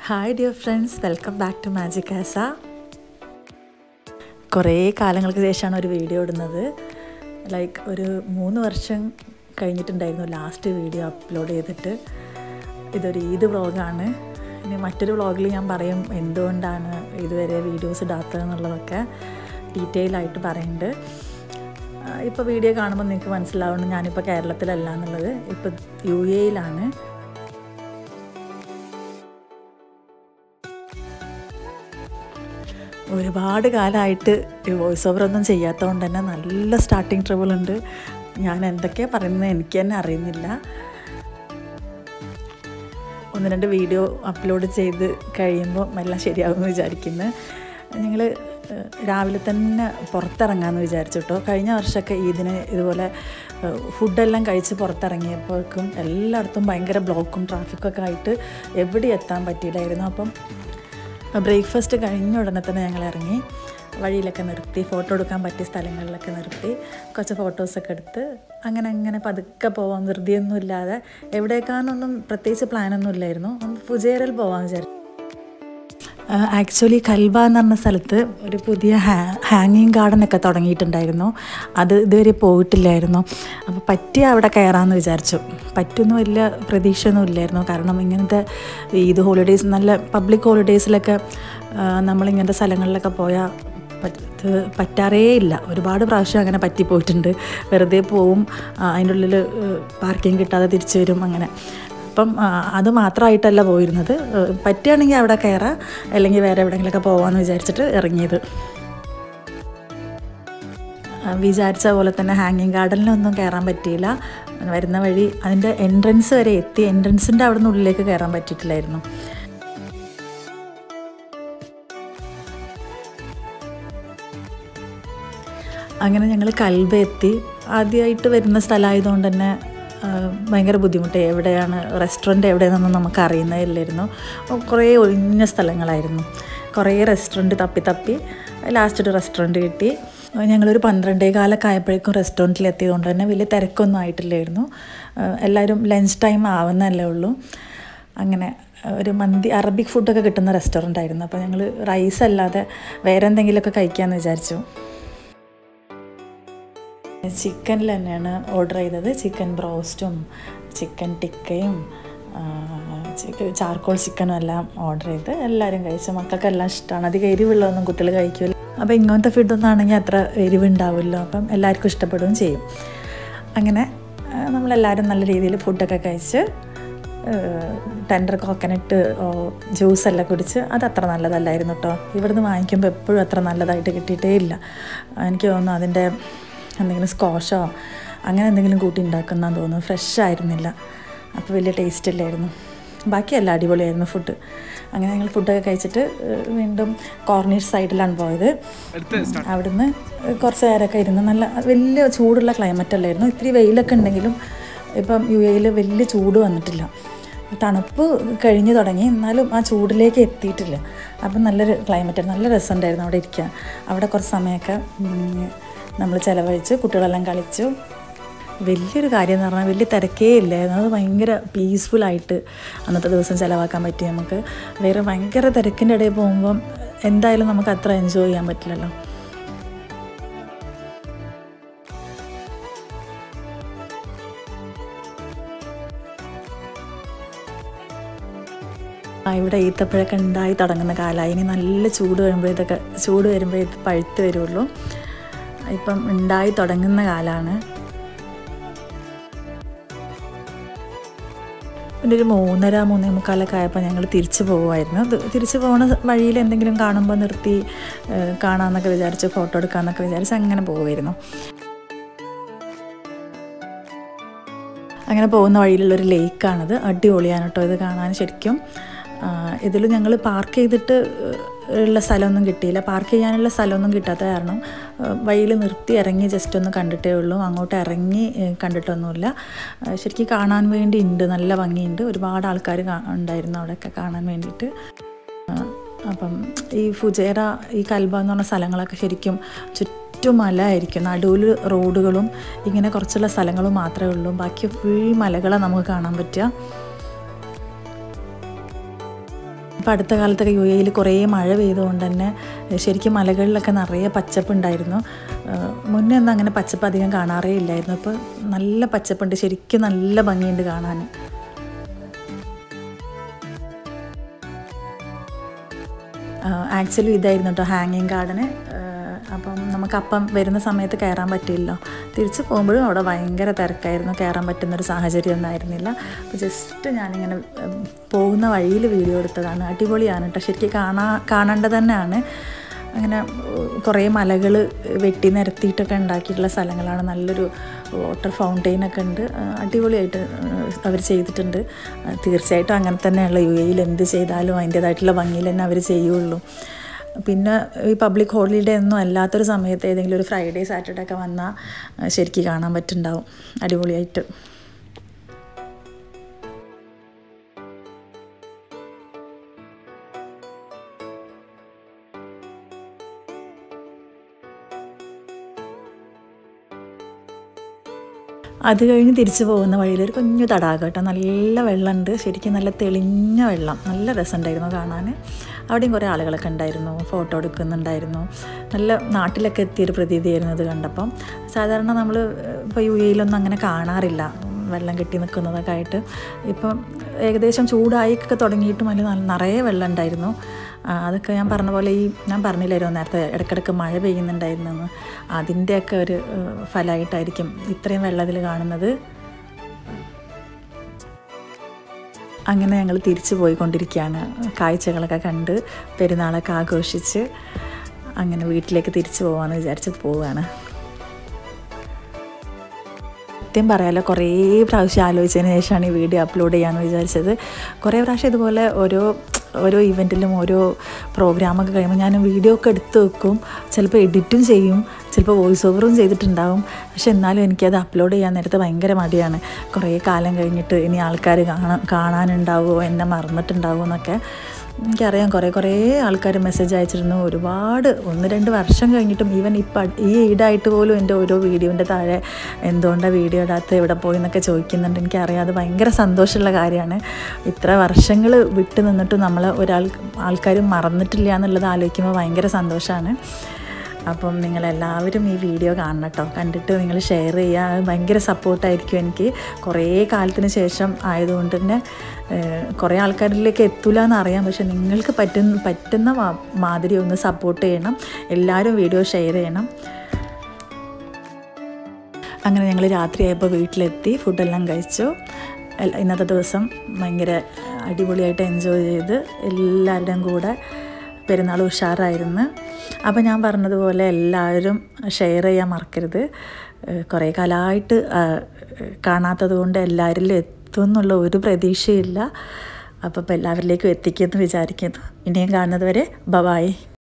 hi dear friends welcome back to magic ആസ കുറേ കാലങ്ങൾക്ക് ശേഷമാണ് ഒരു വീഡിയോ ഇടുന്നത് ലൈക്ക് ഒരു മൂന്ന് വർഷം കഴിഞ്ഞിട്ടുണ്ടായിരുന്നു ലാസ്റ്റ് വീഡിയോ അപ്ലോഡ് ചെയ്തിട്ട് ഇതൊരു ഈദ് വ്ളോഗാണ് ഇനി മറ്റൊരു വ്ളോഗിൽ ഞാൻ പറയും എന്തുകൊണ്ടാണ് ഇതുവരെ വീഡിയോസ് ഇടാത്തതെന്നുള്ളതൊക്കെ ഡീറ്റെയിൽ ആയിട്ട് പറയുന്നുണ്ട് ഇപ്പോൾ വീഡിയോ കാണുമ്പോൾ നിങ്ങൾക്ക് മനസ്സിലാവുന്നു ഞാനിപ്പോൾ കേരളത്തിലല്ല എന്നുള്ളത് ഇപ്പോൾ യു എയിലാണ് ഒരുപാട് കാലമായിട്ട് ഈ വോയിസ് ഓവർ ഒന്നും ചെയ്യാത്തതുകൊണ്ട് തന്നെ നല്ല സ്റ്റാർട്ടിങ് ട്രബിൾ ഉണ്ട് ഞാൻ എന്തൊക്കെയാണ് പറയുന്നത് എനിക്ക് തന്നെ അറിയുന്നില്ല ഒന്ന് രണ്ട് വീഡിയോ അപ്ലോഡ് ചെയ്ത് കഴിയുമ്പോൾ എല്ലാം ശരിയാകുമെന്ന് വിചാരിക്കുന്നു ഞങ്ങൾ രാവിലെ തന്നെ പുറത്തിറങ്ങാമെന്ന് വിചാരിച്ചു കേട്ടോ കഴിഞ്ഞ വർഷമൊക്കെ ഇതിന് ഇതുപോലെ ഫുഡെല്ലാം കഴിച്ച് പുറത്തിറങ്ങിയപ്പോഴേക്കും എല്ലായിടത്തും ഭയങ്കര ബ്ലോക്കും ട്രാഫിക്കൊക്കെ ആയിട്ട് എവിടെ എത്താൻ പറ്റിയില്ലായിരുന്നു അപ്പം ബ്രേക്ക്ഫാസ്റ്റ് കഴിഞ്ഞ ഉടനെ തന്നെ ഞങ്ങൾ ഇറങ്ങി വഴിയിലൊക്കെ നിർത്തി ഫോട്ടോ എടുക്കാൻ പറ്റിയ സ്ഥലങ്ങളിലൊക്കെ നിർത്തി കുറച്ച് ഫോട്ടോസൊക്കെ എടുത്ത് അങ്ങനെ അങ്ങനെ പതുക്കെ പോവാം ധൃതിയൊന്നും ഇല്ലാതെ എവിടേക്കാണെന്നൊന്നും പ്രത്യേകിച്ച് പ്ലാനൊന്നും ഇല്ലായിരുന്നു ഒന്ന് ഫുജേറിൽ പോകാമെന്ന് വിചാരിച്ചു ആക്ച്വലി കൽബ എന്ന് പറഞ്ഞ സ്ഥലത്ത് ഒരു പുതിയ ഹാ ഹാങ്ങിങ് ഗാർഡനൊക്കെ തുടങ്ങിയിട്ടുണ്ടായിരുന്നു അത് ഇതുവരെ പോയിട്ടില്ലായിരുന്നു അപ്പോൾ പറ്റിയ അവിടെ കയറാമെന്ന് വിചാരിച്ചു പറ്റുമെന്ന് വലിയ പ്രതീക്ഷയൊന്നും ഇല്ലായിരുന്നു കാരണം ഇങ്ങനത്തെ ഈദ് ഹോളിഡേയ്സ് നല്ല പബ്ലിക് ഹോളിഡേയ്സിലൊക്കെ നമ്മളിങ്ങനത്തെ സ്ഥലങ്ങളിലൊക്കെ പോയാൽ പറ്റാറേ ഇല്ല ഒരുപാട് പ്രാവശ്യം അങ്ങനെ പറ്റിപ്പോയിട്ടുണ്ട് വെറുതെ പോവും അതിൻ്റെ ഉള്ളിൽ പാർക്കിംഗ് കിട്ടാതെ തിരിച്ചു വരും അങ്ങനെ അപ്പം അത് മാത്രമായിട്ടല്ല പോയിരുന്നത് പറ്റുകയാണെങ്കിൽ അവിടെ കയറാം അല്ലെങ്കിൽ വേറെ എവിടെയെങ്കിലുമൊക്കെ പോകാമെന്ന് വിചാരിച്ചിട്ട് ഇറങ്ങിയത് വിചാരിച്ച പോലെ തന്നെ ഹാങ്ങിങ് ഗാർഡനിലൊന്നും കയറാൻ പറ്റിയില്ല വരുന്ന വഴി അതിൻ്റെ എൻട്രൻസ് വരെ എത്തി എൻട്രൻസിൻ്റെ അവിടെ നിന്ന് ഉള്ളിലേക്ക് കയറാൻ പറ്റിയിട്ടില്ലായിരുന്നു അങ്ങനെ ഞങ്ങൾ കൽബ എത്തി ആദ്യമായിട്ട് വരുന്ന സ്ഥലമായതുകൊണ്ട് തന്നെ ഭയങ്കര ബുദ്ധിമുട്ട് എവിടെയാണ് റെസ്റ്റോറൻറ്റ് എവിടെയാണെന്നൊന്നും നമുക്ക് അറിയുന്നതില്ലായിരുന്നു കുറേ ഒഴിഞ്ഞ സ്ഥലങ്ങളായിരുന്നു കുറേ റെസ്റ്റോറൻറ്റ് തപ്പി തപ്പി ലാസ്റ്റ് ഒരു റെസ്റ്റോറൻറ്റ് കിട്ടി ഞങ്ങളൊരു പന്ത്രണ്ടേ കാലൊക്കെ ആയപ്പോഴേക്കും റെസ്റ്റോറൻറ്റിൽ എത്തിയതുകൊണ്ട് തന്നെ വലിയ തിരക്കൊന്നും ആയിട്ടില്ലായിരുന്നു എല്ലാവരും ലഞ്ച് ടൈം ആവുന്നല്ലേ ഉള്ളൂ അങ്ങനെ ഒരു മന്തി അറബിക് ഫുഡൊക്കെ കിട്ടുന്ന റെസ്റ്റോറൻ്റ് ആയിരുന്നു അപ്പോൾ ഞങ്ങൾ റൈസ് അല്ലാതെ വേറെ എന്തെങ്കിലുമൊക്കെ കഴിക്കാമെന്ന് വിചാരിച്ചു ചിക്കനിൽ തന്നെയാണ് ഓർഡർ ചെയ്തത് ചിക്കൻ ബ്രോസ്റ്റും ചിക്കൻ ടിക്കയും ചാർക്കോൾ ചിക്കനും എല്ലാം ഓർഡർ ചെയ്ത് എല്ലാവരും കഴിച്ചു മക്കൾക്കെല്ലാം ഇഷ്ടമാണ് അധികം എരിവുള്ളതൊന്നും കുട്ടികൾ കഴിക്കില്ല അപ്പോൾ ഇങ്ങനത്തെ ഫുഡൊന്നും ആണെങ്കിൽ അത്ര എരിവുണ്ടാവില്ല അപ്പം എല്ലാവർക്കും ഇഷ്ടപ്പെടുകയും ചെയ്യും അങ്ങനെ നമ്മളെല്ലാവരും നല്ല രീതിയിൽ ഫുഡൊക്കെ കഴിച്ച് ടെൻഡർ കോക്കനട്ട് ജ്യൂസെല്ലാം കുടിച്ച് അത് അത്ര നല്ലതല്ലായിരുന്നു കേട്ടോ ഇവിടുന്ന് വാങ്ങിക്കുമ്പോൾ എപ്പോഴും അത്ര നല്ലതായിട്ട് കിട്ടിയിട്ടേ ഇല്ല എനിക്ക് തോന്നുന്നു അതിൻ്റെ എന്തെങ്കിലും സ്കോഷോ അങ്ങനെ എന്തെങ്കിലും കൂട്ടി ഉണ്ടാക്കുന്നതെന്ന് തോന്നുന്നു ഫ്രഷ് ആയിരുന്നില്ല അപ്പോൾ വലിയ ടേസ്റ്റ് ഇല്ലായിരുന്നു ബാക്കിയല്ല അടിപൊളിയായിരുന്നു ഫുഡ് അങ്ങനെ ഞങ്ങൾ ഫുഡൊക്കെ കഴിച്ചിട്ട് വീണ്ടും കോർണർ സൈഡിലാണ് പോയത് അവിടുന്ന് കുറച്ച് നേരമൊക്കെ ഇരുന്ന് നല്ല വലിയ ചൂടുള്ള ക്ലൈമറ്റ് അല്ലായിരുന്നു ഇത്തിരി വെയിലൊക്കെ ഉണ്ടെങ്കിലും ഇപ്പം യു എയിൽ വലിയ ചൂട് വന്നിട്ടില്ല തണുപ്പ് കഴിഞ്ഞു തുടങ്ങി എന്നാലും ആ ചൂടിലേക്ക് എത്തിയിട്ടില്ല അപ്പം നല്ലൊരു ക്ലൈമറ്റ് നല്ല രസമുണ്ടായിരുന്നു അവിടെ ഇരിക്കാൻ അവിടെ കുറച്ച് സമയമൊക്കെ നമ്മൾ ചിലവഴിച്ച് കുട്ടികളെല്ലാം കളിച്ചു വലിയൊരു കാര്യം എന്ന് പറഞ്ഞാൽ വലിയ തിരക്കേ ഇല്ലായിരുന്നു അത് ഭയങ്കര പീസ്ഫുള്ളായിട്ട് അന്നത്തെ ദിവസം ചിലവാക്കാൻ പറ്റി നമുക്ക് വേറെ ഭയങ്കര തിരക്കിൻ്റെ ഇടയിൽ പോകുമ്പം എന്തായാലും നമുക്ക് അത്ര എൻജോയ് ചെയ്യാൻ പറ്റില്ലല്ലോ ഇവിടെ ഈത്തപ്പഴമൊക്കെ ഉണ്ടായി തുടങ്ങുന്ന കാലമായി ഇനി നല്ല ചൂട് വരുമ്പോഴത്തേക്ക് ചൂട് വരുമ്പോഴേക്ക് പഴുത്ത് വരുള്ളൂ ഇപ്പം ഉണ്ടായി തുടങ്ങുന്ന കാലമാണ് പിന്നെ ഒരു മൂന്നര മൂന്നേ മുക്കാലൊക്കെ ആയപ്പോൾ ഞങ്ങൾ തിരിച്ചു പോകുമായിരുന്നു തിരിച്ചു പോകുന്ന വഴിയിൽ എന്തെങ്കിലും കാണുമ്പോൾ നിർത്തി കാണാമെന്നൊക്കെ വിചാരിച്ച് ഫോട്ടോ എടുക്കാമെന്നൊക്കെ വിചാരിച്ച് അങ്ങനെ പോകുമായിരുന്നു അങ്ങനെ പോകുന്ന വഴിയിലുള്ളൊരു ലേക്കാണിത് അടിപൊളിയാണ് കേട്ടോ ഇത് കാണാൻ ശരിക്കും ഇതിൽ ഞങ്ങൾ പാർക്ക് ചെയ്തിട്ട് ഉള്ള സ്ഥലമൊന്നും കിട്ടിയില്ല പാർക്ക് ചെയ്യാനുള്ള സ്ഥലമൊന്നും കിട്ടാത്ത കാരണം വഴിയിൽ നിർത്തി ഇറങ്ങി ജസ്റ്റ് ഒന്ന് കണ്ടിട്ടേ ഉള്ളൂ അങ്ങോട്ട് ഇറങ്ങി കണ്ടിട്ടൊന്നുമില്ല ശരിക്കും കാണാൻ വേണ്ടി ഉണ്ട് നല്ല ഭംഗിയുണ്ട് ഒരുപാട് ആൾക്കാർ ഉണ്ടായിരുന്നു അവിടെയൊക്കെ കാണാൻ വേണ്ടിയിട്ട് അപ്പം ഈ ഫുജേറ ഈ കൽബ എന്ന് പറഞ്ഞ സ്ഥലങ്ങളൊക്കെ ശരിക്കും ചുറ്റും മല ആയിരിക്കും നടുവിൽ റോഡുകളും ഇങ്ങനെ കുറച്ചുള്ള സ്ഥലങ്ങളും മാത്രമേ ഉള്ളൂ ബാക്കി ഫുൾ മലകളാണ് നമുക്ക് കാണാൻ പറ്റുക ഇപ്പോൾ അടുത്ത കാലത്തൊക്കെ യു എയിൽ കുറേ മഴ പെയ്തുകൊണ്ട് തന്നെ ശരിക്കും മലകളിലൊക്കെ നിറയെ പച്ചപ്പ് ഉണ്ടായിരുന്നു മുന്നേ ഒന്നും അങ്ങനെ പച്ചപ്പ് അധികം കാണാറേ ഇല്ലായിരുന്നു ഇപ്പോൾ നല്ല പച്ചപ്പുണ്ട് ശരിക്കും നല്ല ഭംഗിയുണ്ട് കാണാൻ ആക്ച്വലി ഇതായിരുന്നു കേട്ടോ ഹാങ്ങിങ് ഗാർഡന് അപ്പം നമുക്ക് അപ്പം വരുന്ന സമയത്ത് കയറാൻ പറ്റില്ലല്ലോ തിരിച്ച് പോകുമ്പോഴും അവിടെ ഭയങ്കര തിരക്കായിരുന്നു കയറാൻ പറ്റുന്നൊരു സാഹചര്യം ഒന്നും ആയിരുന്നില്ല അപ്പോൾ ജസ്റ്റ് ഞാനിങ്ങനെ പോകുന്ന വഴിയിൽ വീഡിയോ എടുത്തതാണ് അടിപൊളിയാണ് കേട്ടോ ശരിക്കും കാണാ കാണേണ്ടത് തന്നെയാണ് അങ്ങനെ കുറേ മലകൾ വെട്ടി നിരത്തിയിട്ടൊക്കെ ഉണ്ടാക്കിയിട്ടുള്ള സ്ഥലങ്ങളാണ് നല്ലൊരു വാട്ടർ ഫൗണ്ടെയിനൊക്കെ ഉണ്ട് അടിപൊളിയായിട്ട് അവർ ചെയ്തിട്ടുണ്ട് തീർച്ചയായിട്ടും അങ്ങനെ തന്നെയുള്ള യു എയിൽ എന്ത് ചെയ്താലും അതിൻ്റേതായിട്ടുള്ള ഭംഗിയിൽ തന്നെ അവർ ചെയ്യുള്ളൂ പിന്നെ ഈ പബ്ലിക് ഹോളിഡേ ഒന്നും അല്ലാത്തൊരു സമയത്ത് ഏതെങ്കിലും ഒരു ഫ്രൈഡേ സാറ്റർഡേ ഒക്കെ വന്നാൽ ശരിക്കും കാണാൻ പറ്റുന്നുണ്ടാവും അടിപൊളിയായിട്ട് അത് കഴിഞ്ഞ് തിരിച്ചു പോകുന്ന വഴിയിൽ ഒരു കുഞ്ഞു തടാകം കേട്ടോ നല്ല വെള്ളമുണ്ട് ശരിക്കും നല്ല തെളിഞ്ഞ വെള്ളം നല്ല രസമുണ്ടായിരുന്നു കാണാൻ അവിടെയും കുറേ ആളുകളൊക്കെ ഉണ്ടായിരുന്നു ഫോട്ടോ എടുക്കുന്നുണ്ടായിരുന്നു നല്ല നാട്ടിലൊക്കെ എത്തിയൊരു പ്രതീതിയായിരുന്നു ഇത് കണ്ടപ്പം സാധാരണ നമ്മൾ ഇപ്പോൾ യു എയിലൊന്നും അങ്ങനെ കാണാറില്ല വെള്ളം കെട്ടി നിൽക്കുന്നതൊക്കെ ആയിട്ട് ഇപ്പം ഏകദേശം ചൂടായിക്കൊക്കെ തുടങ്ങിയിട്ടും അതിൽ നിറയെ വെള്ളം ഉണ്ടായിരുന്നു അതൊക്കെ ഞാൻ പറഞ്ഞ പോലെ ഈ ഞാൻ പറഞ്ഞില്ലായിരുന്നു നേരത്തെ ഇടയ്ക്കിടയ്ക്ക് മഴ പെയ്യുന്നുണ്ടായിരുന്നു അതിൻ്റെയൊക്കെ ഒരു ഫലമായിട്ടായിരിക്കും ഇത്രയും വെള്ളത്തിൽ കാണുന്നത് അങ്ങനെ ഞങ്ങൾ തിരിച്ചു പോയിക്കൊണ്ടിരിക്കുകയാണ് കാഴ്ചകളൊക്കെ കണ്ട് പെരുന്നാളൊക്കെ ആഘോഷിച്ച് അങ്ങനെ വീട്ടിലേക്ക് തിരിച്ചു പോകാമെന്ന് വിചാരിച്ച് പോവുകയാണ് സത്യം പറയാലോ കുറേ പ്രാവശ്യം ആലോചിച്ചതിന് ശേഷമാണ് ഈ വീഡിയോ അപ്ലോഡ് ചെയ്യാമെന്ന് വിചാരിച്ചത് കുറേ പ്രാവശ്യം ഇതുപോലെ ഓരോ ഓരോ ഇവൻറ്റിലും ഓരോ പ്രോഗ്രാമൊക്കെ കഴിയുമ്പോൾ ഞാൻ വീഡിയോ ഒക്കെ എടുത്ത് വെക്കും ചിലപ്പോൾ എഡിറ്റും ചെയ്യും ചിലപ്പോൾ വോയിസ് ഓവറും ചെയ്തിട്ടുണ്ടാവും പക്ഷെ എന്നാലും എനിക്കത് അപ്ലോഡ് ചെയ്യാൻ നേരത്തെ ഭയങ്കര മടിയാണ് കുറേ കാലം കഴിഞ്ഞിട്ട് ഇനി ആൾക്കാർ കാണാൻ കാണാനുണ്ടാവുമോ എന്നെ മറന്നിട്ടുണ്ടാവുമോ എന്നൊക്കെ എനിക്കറിയാം കുറേ കുറേ ആൾക്കാർ മെസ്സേജ് അയച്ചിരുന്നു ഒരുപാട് ഒന്ന് രണ്ട് വർഷം കഴിഞ്ഞിട്ടും ഈവൻ ഇപ്പം ഈ ഈടായിട്ട് പോലും എൻ്റെ ഓരോ വീഡിയോൻ്റെ താഴെ എന്തുകൊണ്ടാണ് വീഡിയോ ഇടാത്ത എവിടെ പോയി എന്നൊക്കെ ചോദിക്കുന്നുണ്ട് എനിക്കറിയാം അത് ഭയങ്കര സന്തോഷമുള്ള കാര്യമാണ് ഇത്ര വർഷങ്ങൾ വിട്ട് നിന്നിട്ട് നമ്മൾ ഒരാൾ ആൾക്കാർ മറന്നിട്ടില്ല എന്നുള്ളത് ആലോചിക്കുമ്പോൾ ഭയങ്കര സന്തോഷമാണ് അപ്പം നിങ്ങളെല്ലാവരും ഈ വീഡിയോ കാണണം കേട്ടോ കണ്ടിട്ട് നിങ്ങൾ ഷെയർ ചെയ്യുക ഭയങ്കര സപ്പോർട്ടായിരിക്കും എനിക്ക് കുറേ കാലത്തിന് ശേഷം ആയതുകൊണ്ട് തന്നെ കുറേ ആൾക്കാരിലേക്ക് എത്തൂല എന്നറിയാം പക്ഷെ നിങ്ങൾക്ക് പറ്റുന്ന പറ്റുന്ന മാതിരി ഒന്ന് സപ്പോർട്ട് ചെയ്യണം എല്ലാവരും വീഡിയോ ഷെയർ ചെയ്യണം അങ്ങനെ ഞങ്ങൾ രാത്രിയായപ്പോൾ വീട്ടിലെത്തി ഫുഡെല്ലാം കഴിച്ചു ഇന്നത്തെ ദിവസം ഭയങ്കര അടിപൊളിയായിട്ട് എൻജോയ് ചെയ്ത് എല്ലാവരുടെയും കൂടെ പെരുന്നാൾ ഉഷാറായിരുന്നു അപ്പോൾ ഞാൻ പറഞ്ഞതുപോലെ എല്ലാവരും ഷെയർ ചെയ്യാൻ മറക്കരുത് കുറേ കാലമായിട്ട് കാണാത്തത് കൊണ്ട് എല്ലാവരിലും എത്തും എന്നുള്ള ഒരു പ്രതീക്ഷയില്ല അപ്പോൾ എല്ലാവരിലേക്കും എത്തിക്കുമെന്ന് വിചാരിക്കുന്നു ഇനിയും കാണുന്നത് വരെ ബബായ്